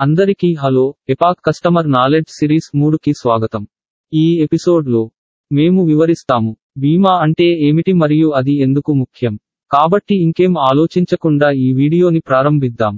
అందరికీ hello Epack customer knowledge series మూడుకి స్వాగతం ఈ ఎపిసోడ్లో మేము వివరిస్తాము బీమా అంటే ఏమిటి మరియు అది ఎందుకు ముఖ్యం కాబట్టి ఇంకేం ఆలోచించకుండా ఈ వీడియోని ప్రారంభిద్దాం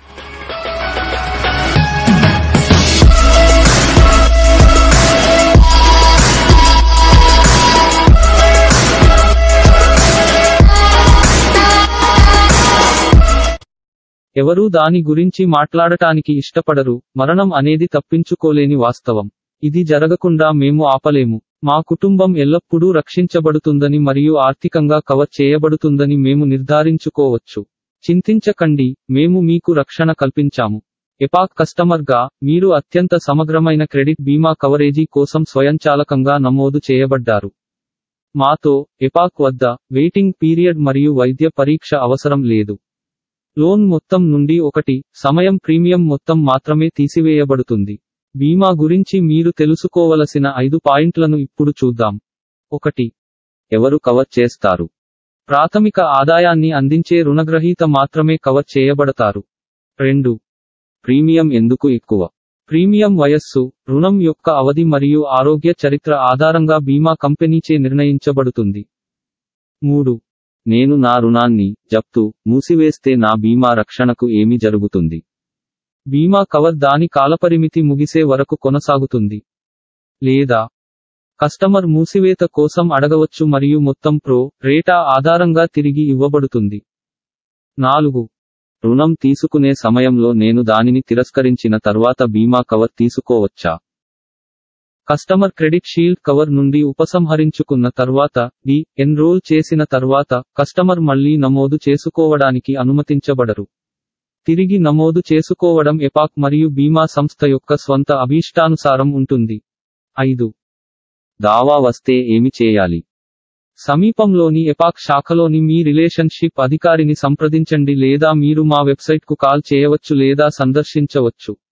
ఎవరూ దాని గురించి మాట్లాడటానికి ఇష్టపడరు మరణం అనేది తప్పించుకోలేని వాస్తవం ఇది జరగకుండా మేము ఆపలేము మా కుటుంబం ఎల్లప్పుడూ రక్షించబడుతుందని మరియు ఆర్థికంగా కవర్ చేయబడుతుందని మేము నిర్ధారించుకోవచ్చు చింతించకండి మేము మీకు రక్షణ కల్పించాము ఎపాక్ కస్టమర్గా మీరు అత్యంత సమగ్రమైన క్రెడిట్ బీమా కవరేజీ కోసం స్వయంచాలకంగా నమోదు చేయబడ్డారు మాతో ఎపాక్ వద్ద వెయిటింగ్ పీరియడ్ మరియు వైద్య పరీక్ష అవసరం లేదు లోన్ మొత్తం నుండి ఒకటి సమయం ప్రీమియం మొత్తం మాత్రమే తీసివేయబడుతుంది బీమా గురించి మీరు తెలుసుకోవలసిన ఐదు పాయింట్లను ఇప్పుడు చూద్దాం ఒకటి ఎవరు కవర్ చేస్తారు ప్రాథమిక ఆదాయాన్ని అందించే రుణగ్రహీత మాత్రమే కవర్ చేయబడతారు రెండు ప్రీమియం ఎందుకు ఎక్కువ ప్రీమియం వయస్సు రుణం యొక్క అవధి మరియు ఆరోగ్య చరిత్ర ఆధారంగా బీమా కంపెనీచే నిర్ణయించబడుతుంది మూడు నేను నా రుణాన్ని జప్తు మూసివేస్తే నా బీమా రక్షణకు ఏమి జరుగుతుంది బీమా కవర్ దాని కాలపరిమితి ముగిసే వరకు కొనసాగుతుంది లేదా కస్టమర్ మూసివేత కోసం అడగవచ్చు మరియు మొత్తం ప్రో రేటా ఆధారంగా తిరిగి ఇవ్వబడుతుంది నాలుగు రుణం తీసుకునే సమయంలో నేను దానిని తిరస్కరించిన తర్వాత బీమా కవర్ తీసుకోవచ్చా కస్టమర్ క్రెడిట్ షీల్డ్ కవర్ నుండి ఉపసంహరించుకున్న తర్వాత డి ఎన్రోల్ చేసిన తర్వాత కస్టమర్ మళ్లీ నమోదు చేసుకోవడానికి అనుమతించబడరు తిరిగి నమోదు చేసుకోవడం ఎపాక్ మరియు బీమా సంస్థ యొక్క స్వంత అభీష్టానుసారం ఉంటుంది ఐదు దావా వస్తే ఏమి చేయాలి సమీపంలోని ఎపాక్ శాఖలోని మీ రిలేషన్షిప్ అధికారిని సంప్రదించండి లేదా మీరు మా వెబ్సైట్కు కాల్ చేయవచ్చు లేదా సందర్శించవచ్చు